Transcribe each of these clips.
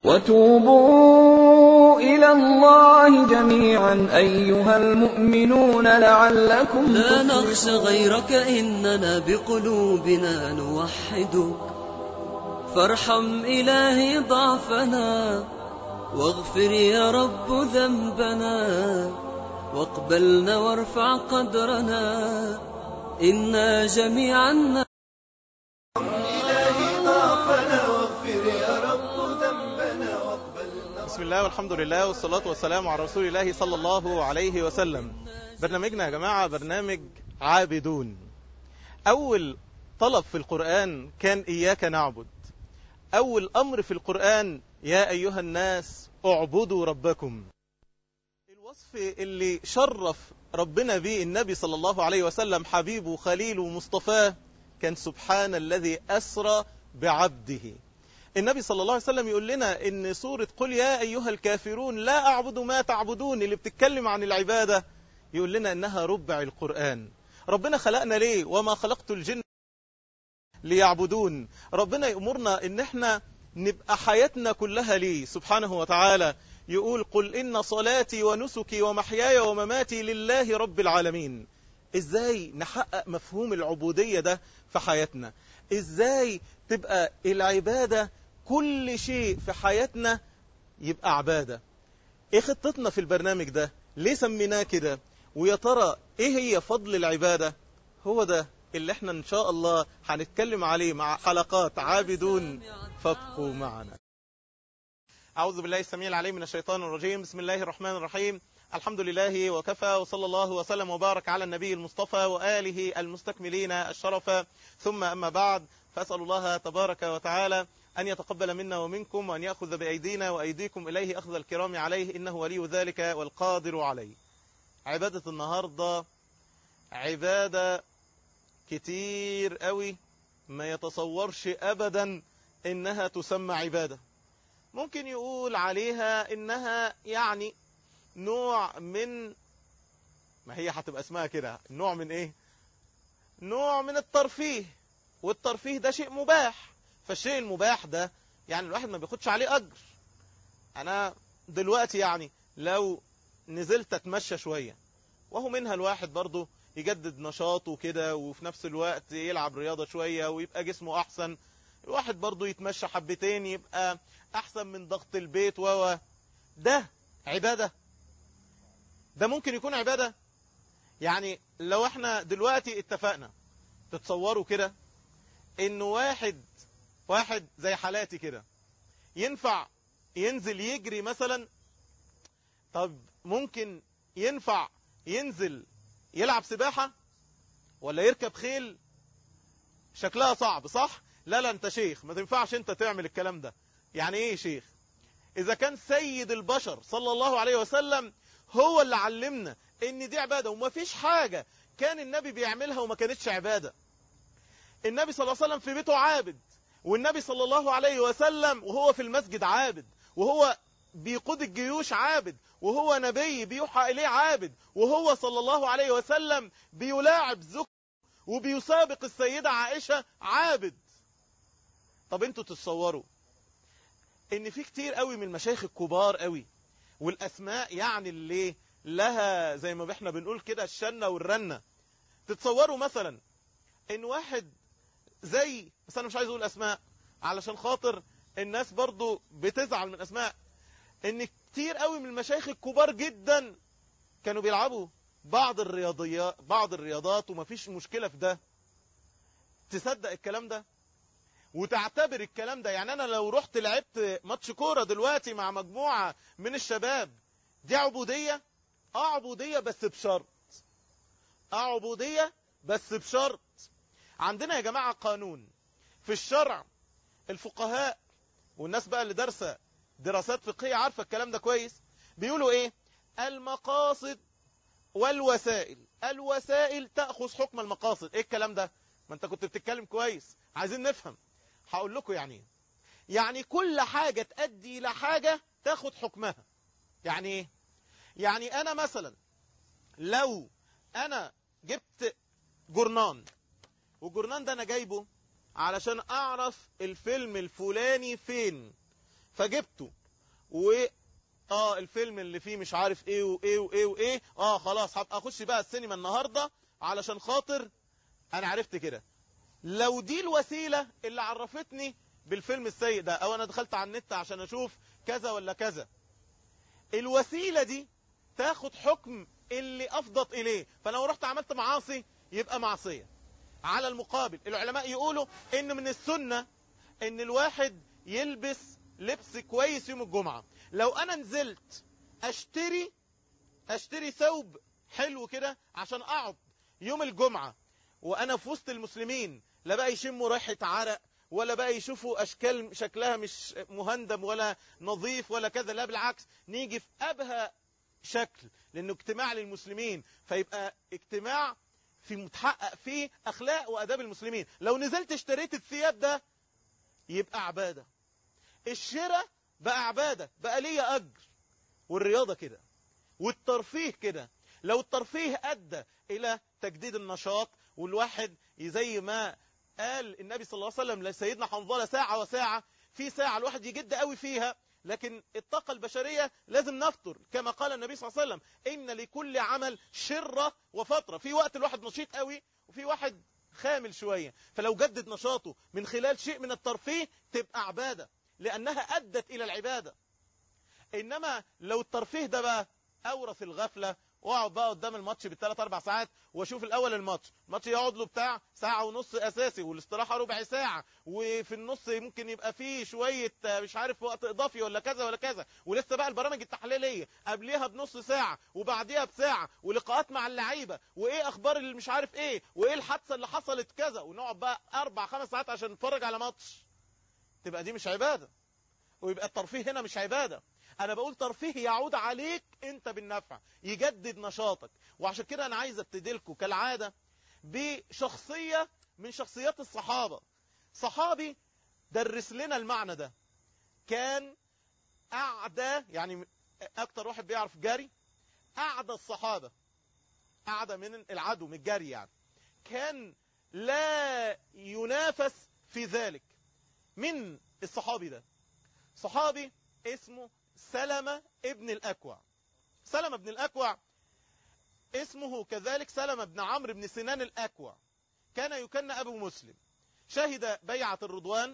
وَتُوبُوا إِلَى اللَّهِ جَمِيعًا أَيُّهَا الْمُؤْمِنُونَ لَعَلَّكُمْ لا نخش غيرك إننا بقلوبنا نوحدك فارحم إلهي ضعفنا واغفر يا رب ذنبنا واقبلنا وارفع قدرنا إنا جميعا بسم الله والحمد لله والصلاة والسلام على رسول الله صلى الله عليه وسلم برنامجنا يا جماعة برنامج عابدون أول طلب في القرآن كان إياك نعبد أول أمر في القرآن يا أيها الناس اعبدوا ربكم الوصف اللي شرف ربنا به النبي صلى الله عليه وسلم حبيبه خليله مصطفاه كان سبحان الذي أسرى بعبده النبي صلى الله عليه وسلم يقول لنا ان سورة قل يا أيها الكافرون لا أعبد ما تعبدون اللي بتتكلم عن العبادة يقول لنا انها ربع القرآن ربنا خلقنا ليه وما خلقت الجن ليعبدون ربنا يأمرنا ان احنا نبقى حياتنا كلها ليه سبحانه وتعالى يقول قل إن صلاتي ونسكي ومحياي ومماتي لله رب العالمين ازاي نحقق مفهوم العبودية ده في حياتنا ازاي تبقى العبادة كل شيء في حياتنا يبقى عبادة ايه خطتنا في البرنامج ده ليه سميناه كده ويا ترى ايه هي فضل العبادة هو ده اللي احنا ان شاء الله هنتكلم عليه مع حلقات عابدون فابقوا معنا أعوذ بالله السميع العليم من الشيطان الرجيم بسم الله الرحمن الرحيم الحمد لله وكفى وصلى الله وسلم وبارك على النبي المصطفى وآله المستكملين الشرف ثم أما بعد فأسأل الله تبارك وتعالى أن يتقبل منا ومنكم وأن يأخذ بأيدينا وأيديكم إليه أخذ الكرام عليه إنه ولي ذلك والقادر عليه عبادة النهاردة عبادة كتير قوي ما يتصورش أبدا إنها تسمى عبادة ممكن يقول عليها إنها يعني نوع من ما هي هتبقى اسمها كده نوع من إيه نوع من الترفيه والترفيه ده شيء مباح فالشيء المباح ده يعني الواحد ما بياخدش عليه أجر أنا دلوقتي يعني لو نزلت أتمشى شوية وهو منها الواحد برضه يجدد نشاطه كده وفي نفس الوقت يلعب رياضة شوية ويبقى جسمه أحسن الواحد برضه يتمشى حبتين يبقى أحسن من ضغط البيت و ده عبادة ده ممكن يكون عبادة يعني لو احنا دلوقتي اتفقنا تتصوروا كده انه واحد واحد زي حالاتي كده ينفع ينزل يجري مثلا طب ممكن ينفع ينزل يلعب سباحة ولا يركب خيل شكلها صعب صح لا لا انت شيخ ما تنفعش انت تعمل الكلام ده يعني ايه شيخ اذا كان سيد البشر صلى الله عليه وسلم هو اللي علمنا ان دي عبادة وما فيش حاجة كان النبي بيعملها وما كانتش عبادة النبي صلى الله عليه وسلم في بيته عابد والنبي صلى الله عليه وسلم وهو في المسجد عابد وهو بيقود الجيوش عابد وهو نبي بيوحى إليه عابد وهو صلى الله عليه وسلم بيلاعب زوج وبيسابق السيدة عائشة عابد طب انتوا تتصوروا ان في كتير قوي من المشايخ الكبار قوي والاسماء يعني اللي لها زي ما احنا بنقول كده الشنة والرنة تتصوروا مثلا ان واحد زي بس انا مش عايز اقول اسماء علشان خاطر الناس برضو بتزعل من اسماء ان كتير قوي من المشايخ الكبار جدا كانوا بيلعبوا بعض الرياضيات بعض الرياضات ومفيش مشكلة في ده تصدق الكلام ده وتعتبر الكلام ده يعني انا لو رحت لعبت ماتش كورة دلوقتي مع مجموعة من الشباب دي عبودية اه عبودية بس بشرط اه عبودية بس بشرط عندنا يا جماعة قانون في الشرع الفقهاء والناس بقى اللي دارسة دراسات فقهية عارفة الكلام ده كويس بيقولوا ايه المقاصد والوسائل الوسائل تأخذ حكم المقاصد ايه الكلام ده ما انت كنت بتتكلم كويس عايزين نفهم هقول لكم يعني ايه يعني كل حاجة تأدي إلى حاجة تاخد حكمها يعني ايه يعني انا مثلا لو انا جبت جرنان والجرنان ده انا جايبه علشان اعرف الفيلم الفلاني فين فجبته و اه الفيلم اللي فيه مش عارف ايه وايه وايه وايه اه خلاص هبقى اخش بقى السينما النهارده علشان خاطر انا عرفت كده لو دي الوسيله اللي عرفتني بالفيلم السيء ده او انا دخلت على النت عشان اشوف كذا ولا كذا الوسيله دي تاخد حكم اللي افضت اليه فلو رحت عملت معاصي يبقى معصيه على المقابل العلماء يقولوا ان من السنه ان الواحد يلبس لبس كويس يوم الجمعه لو انا نزلت اشتري اشتري ثوب حلو كده عشان اقعد يوم الجمعة وانا في وسط المسلمين لا بقى يشموا ريحة عرق ولا بقى يشوفوا اشكال شكلها مش مهندم ولا نظيف ولا كذا لا بالعكس نيجي في ابهى شكل لانه اجتماع للمسلمين فيبقى اجتماع في متحقق فيه اخلاق واداب المسلمين لو نزلت اشتريت الثياب ده يبقى عبادة الشراء بقى عبادة بقى ليا أجر والرياضة كده والترفيه كده لو الترفيه أدى إلى تجديد النشاط والواحد زي ما قال النبي صلى الله عليه وسلم لسيدنا حنظلة ساعة وساعة في ساعة الواحد يجد قوي فيها لكن الطاقة البشرية لازم نفطر كما قال النبي صلى الله عليه وسلم إن لكل عمل شرة وفترة في وقت الواحد نشيط قوي وفي واحد خامل شوية فلو جدد نشاطه من خلال شيء من الترفيه تبقى عبادة لأنها أدت إلى العبادة إنما لو الترفيه ده بقى أورث الغفلة واقعد بقى قدام الماتش بالثلاث اربع ساعات واشوف الاول الماتش الماتش يقعد له بتاع ساعه ونص اساسي والاستراحه ربع ساعه وفي النص ممكن يبقى فيه شويه مش عارف وقت اضافي ولا كذا ولا كذا ولسه بقى البرامج التحليليه قبليها بنص ساعه وبعديها بساعه ولقاءات مع اللعيبه وايه اخبار اللي مش عارف ايه وايه الحادثه اللي حصلت كذا ونقعد بقى اربع خمس ساعات عشان نتفرج على ماتش تبقى دي مش عباده ويبقى الترفيه هنا مش عباده انا بقول ترفيه يعود عليك انت بالنفع يجدد نشاطك وعشان كده انا عايز ابتدي لكم كالعاده بشخصيه من شخصيات الصحابه صحابي درس لنا المعنى ده كان اعدى يعني اكتر واحد بيعرف جري اعدى الصحابه اعدى من العدو من الجري يعني كان لا ينافس في ذلك من الصحابي ده صحابي اسمه سلمة ابن الأكوع سلمة بن الأكوع اسمه كذلك سلمة بن عمرو بن سنان الأكوع كان يكن أبو مسلم شهد بيعة الرضوان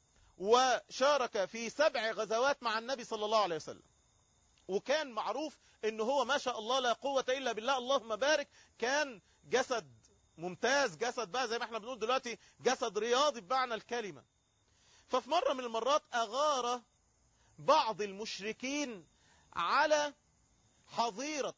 وشارك في سبع غزوات مع النبي صلى الله عليه وسلم وكان معروف انه هو ما شاء الله لا قوة الا بالله اللهم بارك كان جسد ممتاز جسد بقى زي ما احنا بنقول دلوقتي جسد رياضي بمعنى الكلمة ففي مرة من المرات اغار بعض المشركين على حظيرة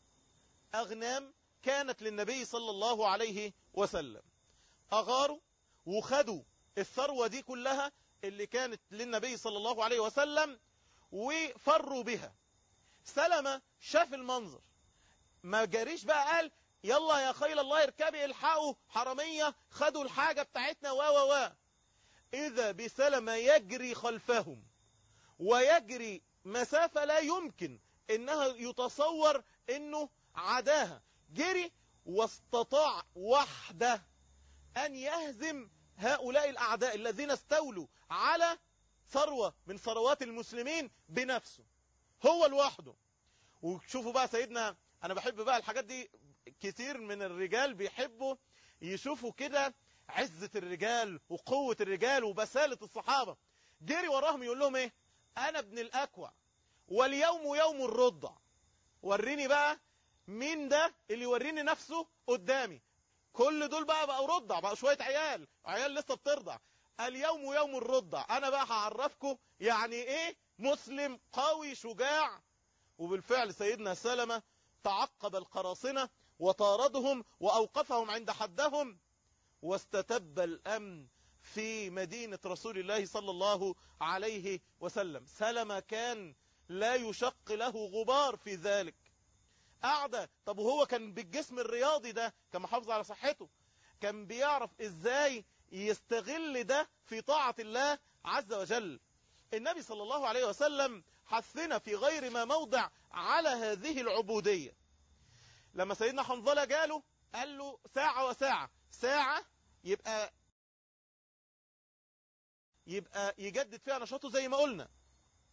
أغنام كانت للنبي صلى الله عليه وسلم أغاروا وخدوا الثروة دي كلها اللي كانت للنبي صلى الله عليه وسلم وفروا بها سلمة شاف المنظر ما جاريش بقى قال يلا يا خيل الله اركبي الحقوا حرامية خدوا الحاجة بتاعتنا و و و إذا بسلمة يجري خلفهم ويجري مسافة لا يمكن انها يتصور انه عداها جري واستطاع وحده ان يهزم هؤلاء الاعداء الذين استولوا على ثروة من ثروات المسلمين بنفسه هو لوحده وشوفوا بقى سيدنا انا بحب بقى الحاجات دي كتير من الرجال بيحبوا يشوفوا كده عزة الرجال وقوة الرجال وبسالة الصحابة جري وراهم يقول لهم ايه انا ابن الاكوع واليوم يوم الرضع وريني بقى مين ده اللي يوريني نفسه قدامي كل دول بقى بقوا رضع بقى شوية عيال عيال لسه بترضع اليوم يوم الرضع انا بقى هعرفكم يعني ايه مسلم قوي شجاع وبالفعل سيدنا سلمة تعقب القراصنة وطاردهم واوقفهم عند حدهم واستتب الامن في مدينة رسول الله صلى الله عليه وسلم سلمة كان لا يشق له غبار في ذلك قاعدة طب وهو كان بالجسم الرياضي ده كان محافظ على صحته كان بيعرف ازاي يستغل ده في طاعة الله عز وجل النبي صلى الله عليه وسلم حثنا في غير ما موضع على هذه العبودية لما سيدنا حنظلة جاله قال له ساعة وساعة ساعة يبقى يبقى يجدد فيها نشاطه زي ما قلنا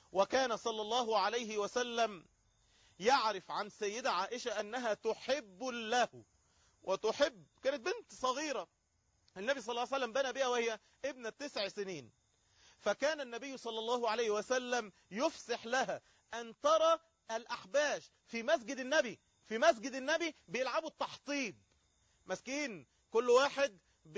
وكان صلى الله عليه وسلم يعرف عن سيدة عائشة أنها تحب له وتحب كانت بنت صغيرة النبي صلى الله عليه وسلم بنى بها وهي ابنة تسع سنين فكان النبي صلى الله عليه وسلم يفسح لها أن ترى الأحباش في مسجد النبي في مسجد النبي بيلعبوا التحطيب مسكين كل واحد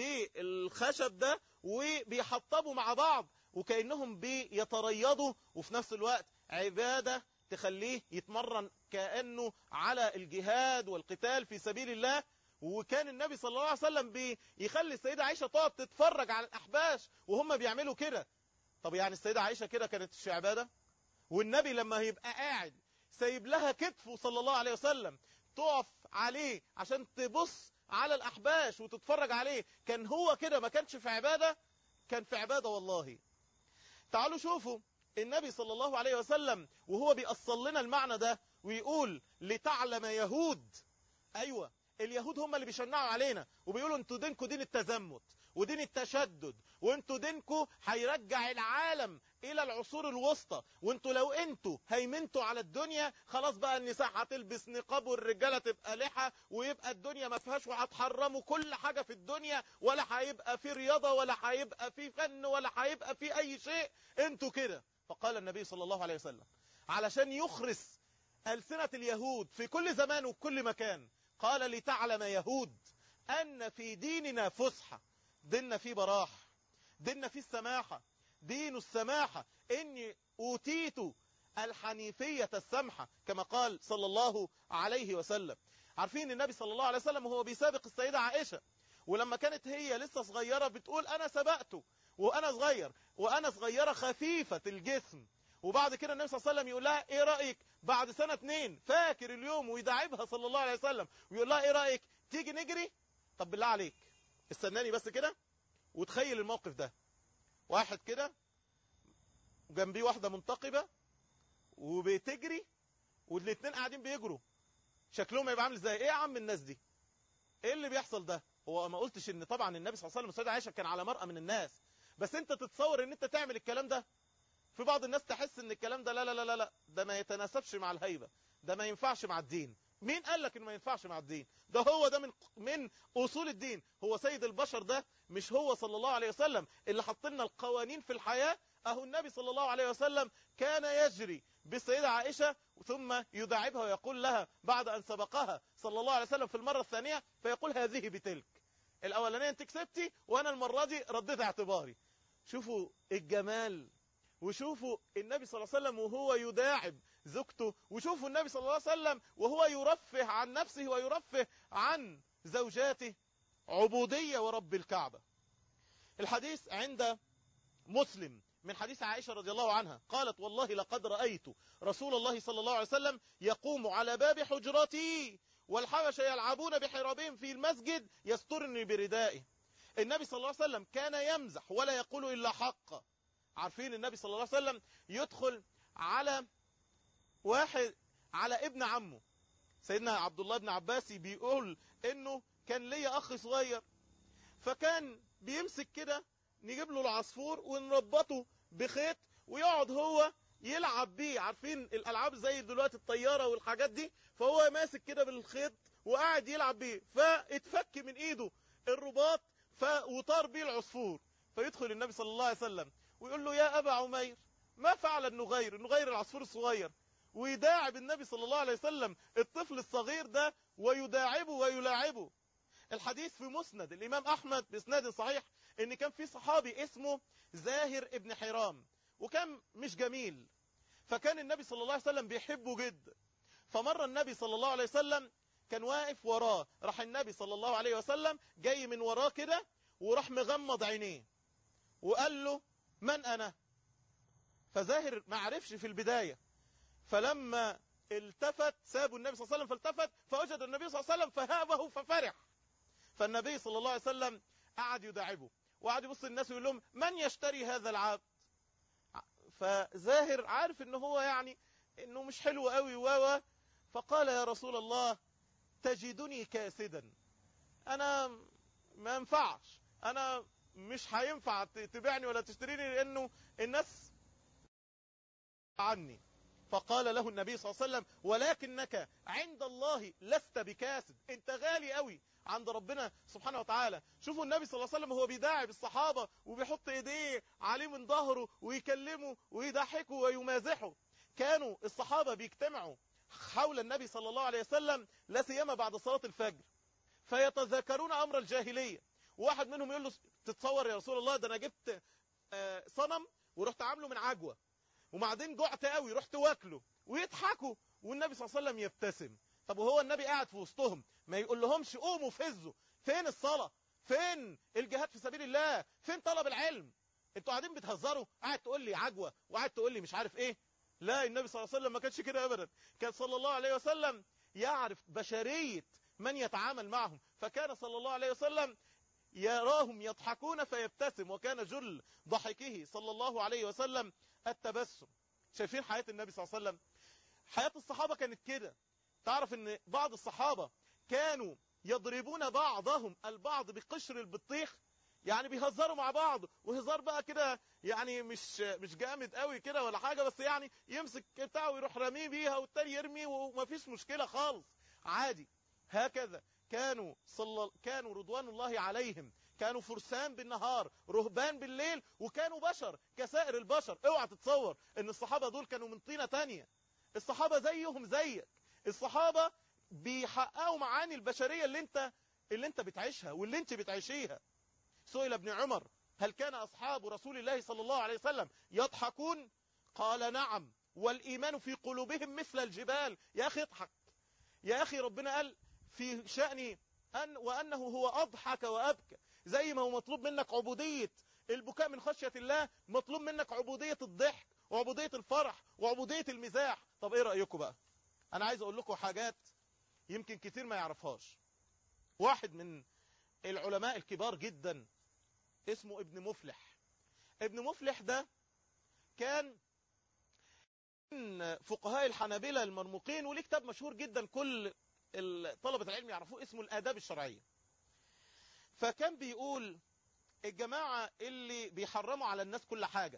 بالخشب ده وبيحطبوا مع بعض وكأنهم بيتريضوا وفي نفس الوقت عبادة تخليه يتمرن كأنه على الجهاد والقتال في سبيل الله وكان النبي صلى الله عليه وسلم بيخلي السيدة عائشة تقعد تتفرج على الأحباش وهم بيعملوا كده طب يعني السيدة عائشة كده كانت في عبادة والنبي لما يبقى قاعد سايب لها كتفه صلى الله عليه وسلم تقف عليه عشان تبص على الأحباش وتتفرج عليه كان هو كده ما كانش في عبادة كان في عبادة والله تعالوا شوفوا النبي صلى الله عليه وسلم وهو بيأصل لنا المعنى ده ويقول لتعلم يهود أيوة اليهود هم اللي بيشنعوا علينا وبيقولوا انتوا دينكوا دين التزمت ودين التشدد وانتوا دينكوا هيرجع العالم الى العصور الوسطى وانتوا لو انتوا هيمنتوا على الدنيا خلاص بقى النساء هتلبس نقاب والرجاله تبقى لحى ويبقى الدنيا ما فيهاش وهتحرموا كل حاجه في الدنيا ولا هيبقى في رياضه ولا هيبقى في فن ولا هيبقى في اي شيء انتوا كده فقال النبي صلى الله عليه وسلم علشان يخرس ألسنة اليهود في كل زمان وكل مكان قال لتعلم يهود أن في ديننا فسحة ديننا فيه براح ديننا فيه السماحة دين السماحة إني أوتيت الحنيفية السمحة كما قال صلى الله عليه وسلم عارفين النبي صلى الله عليه وسلم وهو بيسابق السيدة عائشة ولما كانت هي لسه صغيرة بتقول أنا سبقته وأنا صغير وأنا صغيرة خفيفة الجسم وبعد كده النبي صلى الله عليه وسلم يقول لها ايه رأيك بعد سنة اتنين فاكر اليوم ويداعبها صلى الله عليه وسلم ويقول لها ايه رأيك تيجي نجري طب بالله عليك استناني بس كده وتخيل الموقف ده واحد كده جنبيه واحدة منتقبة وبتجري والاتنين قاعدين بيجروا شكلهم هيبقى عامل ازاي ايه يا عم الناس دي ايه اللي بيحصل ده هو ما قلتش ان طبعا النبي صلى الله عليه وسلم السيدة عائشة كان على مرأة من الناس بس انت تتصور ان انت تعمل الكلام ده في بعض الناس تحس ان الكلام ده لا لا لا لا لا ده ما يتناسبش مع الهيبة ده ما ينفعش مع الدين مين قال لك انه ما ينفعش مع الدين ده هو ده من من اصول الدين هو سيد البشر ده مش هو صلى الله عليه وسلم اللي حط لنا القوانين في الحياة اهو النبي صلى الله عليه وسلم كان يجري بالسيدة عائشة ثم يداعبها ويقول لها بعد ان سبقها صلى الله عليه وسلم في المرة الثانية فيقول هذه بتلك الاولانية انت كسبتي وانا المرة دي رديت اعتباري شوفوا الجمال وشوفوا النبي صلى الله عليه وسلم وهو يداعب زوجته وشوفوا النبي صلى الله عليه وسلم وهو يرفه عن نفسه ويرفه عن زوجاته عبودية ورب الكعبة الحديث عند مسلم من حديث عائشة رضي الله عنها قالت والله لقد رأيت رسول الله صلى الله عليه وسلم يقوم على باب حجرتي والحبشة يلعبون بحرابهم في المسجد يسترني بردائه النبي صلى الله عليه وسلم كان يمزح ولا يقول إلا حقا عارفين النبي صلى الله عليه وسلم يدخل على واحد على ابن عمه سيدنا عبد الله بن عباسي بيقول انه كان ليا اخ صغير فكان بيمسك كده نجيب له العصفور ونربطه بخيط ويقعد هو يلعب بيه عارفين الالعاب زي دلوقتي الطياره والحاجات دي فهو ماسك كده بالخيط وقاعد يلعب بيه فاتفك من ايده الرباط ف... وطار بيه العصفور فيدخل النبي صلى الله عليه وسلم ويقول له يا أبا عمير ما فعل النغير النغير العصفور الصغير ويداعب النبي صلى الله عليه وسلم الطفل الصغير ده ويداعبه ويلاعبه الحديث في مسند الإمام أحمد بإسناد صحيح إن كان في صحابي اسمه زاهر ابن حرام وكان مش جميل فكان النبي صلى الله عليه وسلم بيحبه جدا فمر النبي صلى الله عليه وسلم كان واقف وراه راح النبي صلى الله عليه وسلم جاي من وراه كده وراح مغمض عينيه وقال له من أنا فزاهر ما عرفش في البداية فلما التفت سابوا النبي صلى الله عليه وسلم فالتفت فوجد النبي صلى الله عليه وسلم فهابه ففرح فالنبي صلى الله عليه وسلم قعد يداعبه وقعد يبص الناس ويقول لهم من يشتري هذا العبد فزاهر عارف ان هو يعني انه مش حلو قوي و فقال يا رسول الله تجدني كاسدا انا ما ينفعش انا مش هينفع تبيعني ولا تشتريني لانه الناس عني فقال له النبي صلى الله عليه وسلم ولكنك عند الله لست بكاسد انت غالي قوي عند ربنا سبحانه وتعالى شوفوا النبي صلى الله عليه وسلم هو بيداعب الصحابة وبيحط ايديه عليه من ظهره ويكلمه ويضحكه ويمازحه كانوا الصحابة بيجتمعوا حول النبي صلى الله عليه وسلم لا سيما بعد صلاة الفجر فيتذاكرون امر الجاهلية واحد منهم يقول له تتصور يا رسول الله ده انا جبت آه، صنم ورحت عامله من عجوة وبعدين جعت قوي رحت واكله ويضحكوا والنبي صلى الله عليه وسلم يبتسم طب وهو النبي قاعد في وسطهم ما يقول لهمش قوموا فزوا فين الصلاة فين الجهاد في سبيل الله فين طلب العلم انتوا قاعدين بتهزروا قاعد تقول لي عجوة وقاعد تقول لي مش عارف ايه لا النبي صلى الله عليه وسلم ما كانش كده ابدا كان صلى الله عليه وسلم يعرف بشرية من يتعامل معهم فكان صلى الله عليه وسلم يراهم يضحكون فيبتسم وكان جل ضحكه صلى الله عليه وسلم التبسم شايفين حياة النبي صلى الله عليه وسلم حياة الصحابة كانت كده تعرف ان بعض الصحابة كانوا يضربون بعضهم البعض بقشر البطيخ يعني بيهزروا مع بعض وهزار بقى كده يعني مش مش جامد قوي كده ولا حاجة بس يعني يمسك بتاعه ويروح راميه بيها والتاني يرمي ومفيش مشكلة خالص عادي هكذا كانوا صلى كانوا رضوان الله عليهم كانوا فرسان بالنهار رهبان بالليل وكانوا بشر كسائر البشر اوعى تتصور ان الصحابة دول كانوا من طينة تانية الصحابة زيهم زيك الصحابة بيحققوا معاني البشرية اللي انت اللي انت بتعيشها واللي انت بتعيشيها سئل ابن عمر هل كان اصحاب رسول الله صلى الله عليه وسلم يضحكون قال نعم والايمان في قلوبهم مثل الجبال يا اخي اضحك يا اخي ربنا قال في شأن أن وأنه هو أضحك وأبكى زي ما هو مطلوب منك عبودية البكاء من خشية الله مطلوب منك عبودية الضحك وعبودية الفرح وعبودية المزاح طب ايه رأيكم بقى انا عايز اقول لكم حاجات يمكن كتير ما يعرفهاش واحد من العلماء الكبار جدا اسمه ابن مفلح ابن مفلح ده كان من فقهاء الحنابلة المرموقين وليه كتاب مشهور جدا كل طلبة العلم يعرفوه اسمه الآداب الشرعية فكان بيقول الجماعة اللي بيحرموا على الناس كل حاجة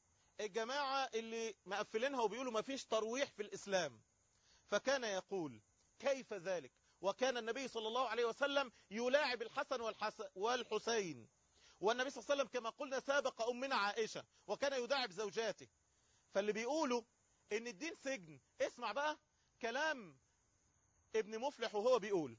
الجماعة اللي مقفلينها وبيقولوا ما فيش ترويح في الإسلام فكان يقول كيف ذلك وكان النبي صلى الله عليه وسلم يلاعب الحسن والحسن والحسين والنبي صلى الله عليه وسلم كما قلنا سابق أمنا عائشة وكان يداعب زوجاته فاللي بيقولوا ان الدين سجن اسمع بقى كلام ابن مفلح وهو بيقول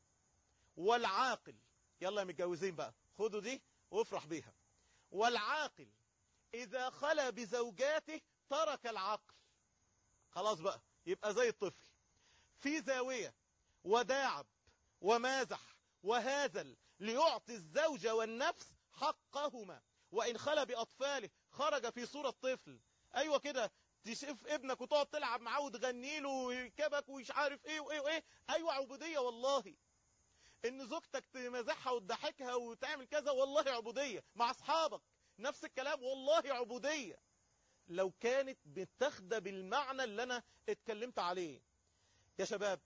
والعاقل يلا يا متجوزين بقى خدوا دي وافرح بيها والعاقل اذا خلى بزوجاته ترك العقل خلاص بقى يبقى زي الطفل في زاوية وداعب ومازح وهازل ليعطي الزوج والنفس حقهما وإن خلى بأطفاله خرج في صورة طفل أيوة كده تشوف ابنك وتقعد تلعب معاه وتغني له ويركبك ومش عارف ايه وايه وايه ايوه عبوديه والله ان زوجتك تمازحها وتضحكها وتعمل كذا والله عبوديه مع اصحابك نفس الكلام والله عبوديه لو كانت متاخده بالمعنى اللي انا اتكلمت عليه يا شباب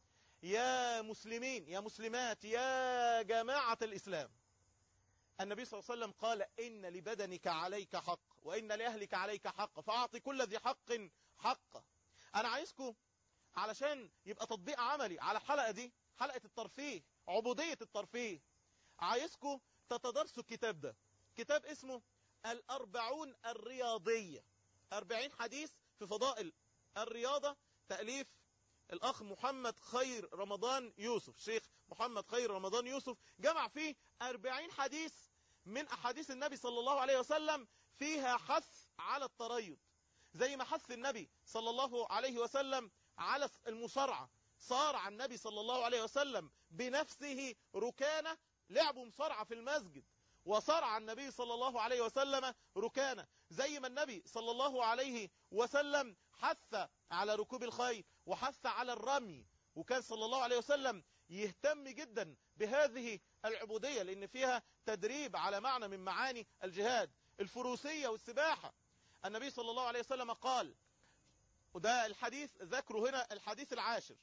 يا مسلمين يا مسلمات يا جماعه الاسلام النبي صلى الله عليه وسلم قال إن لبدنك عليك حق وإن لأهلك عليك حق فأعطي كل ذي حق حقه أنا عايزكم علشان يبقى تطبيق عملي على الحلقة دي حلقة الترفيه عبودية الترفيه عايزكم تتدرسوا الكتاب ده كتاب اسمه الأربعون الرياضية أربعين حديث في فضائل الرياضة تأليف الأخ محمد خير رمضان يوسف شيخ محمد خير رمضان يوسف جمع فيه أربعين حديث من أحاديث النبي صلى الله عليه وسلم فيها حث على التريض زي ما حث النبي صلى الله عليه وسلم على المصارعة صارع النبي صلى الله عليه وسلم بنفسه ركانة لعبوا مصارعة في المسجد وصرع النبي صلى الله عليه وسلم ركانة زي ما النبي صلى الله عليه وسلم حث على ركوب الخيل وحث على الرمي وكان صلى الله عليه وسلم يهتم جدا بهذه العبودية لأن فيها تدريب على معنى من معاني الجهاد الفروسية والسباحة النبي صلى الله عليه وسلم قال وده الحديث ذكره هنا الحديث العاشر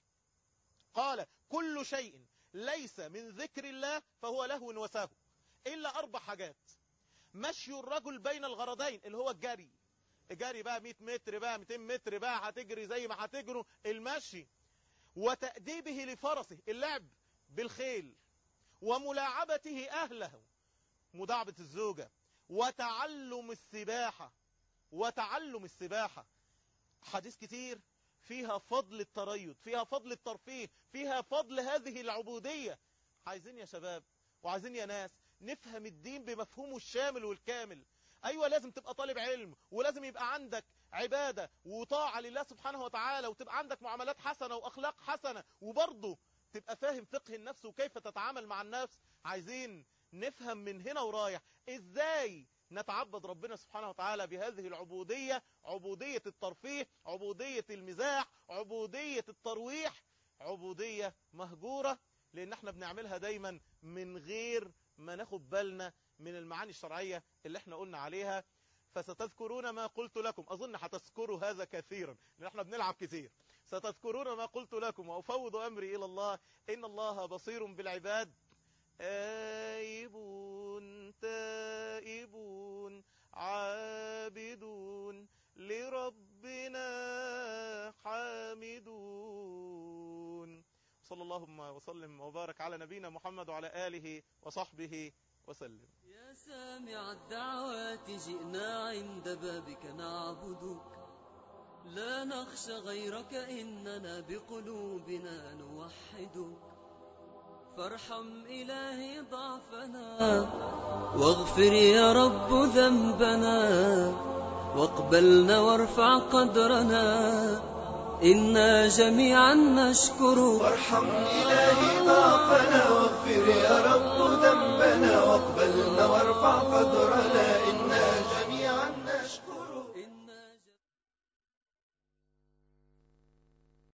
قال كل شيء ليس من ذكر الله فهو لهو وسهو إلا أربع حاجات مشي الرجل بين الغرضين اللي هو الجري الجري بقى 100 متر بقى 200 متر بقى هتجري زي ما هتجروا المشي وتأديبه لفرسه اللعب بالخيل وملاعبته أهله مداعبة الزوجة وتعلم السباحة وتعلم السباحة حديث كتير فيها فضل التريض فيها فضل الترفيه فيها فضل هذه العبودية عايزين يا شباب وعايزين يا ناس نفهم الدين بمفهومه الشامل والكامل أيوة لازم تبقى طالب علم ولازم يبقى عندك عبادة وطاعة لله سبحانه وتعالى وتبقى عندك معاملات حسنة وأخلاق حسنة وبرضه تبقى فاهم فقه النفس وكيف تتعامل مع النفس عايزين نفهم من هنا ورايح ازاي نتعبد ربنا سبحانه وتعالى بهذه العبودية عبودية الترفيه عبودية المزاح عبودية الترويح عبودية مهجورة لان احنا بنعملها دايما من غير ما ناخد بالنا من المعاني الشرعية اللي احنا قلنا عليها فستذكرون ما قلت لكم أظن هتذكروا هذا كثيرا لأن احنا بنلعب كثير ستذكرون ما قلت لكم وأفوض أمري إلى الله إن الله بصير بالعباد آيبون تائبون عابدون لربنا حامدون صلى اللهم وسلم وبارك على نبينا محمد وعلى آله وصحبه وسلم يا سامع الدعوات جئنا عند بابك نعبدك لا نخشى غيرك إننا بقلوبنا نوحدك فارحم إلهي ضعفنا واغفر يا رب ذنبنا واقبلنا وارفع قدرنا إنا جميعا نشكرك وارحم إلهي ضعفنا واغفر يا رب ذنبنا واقبلنا وارفع قدرنا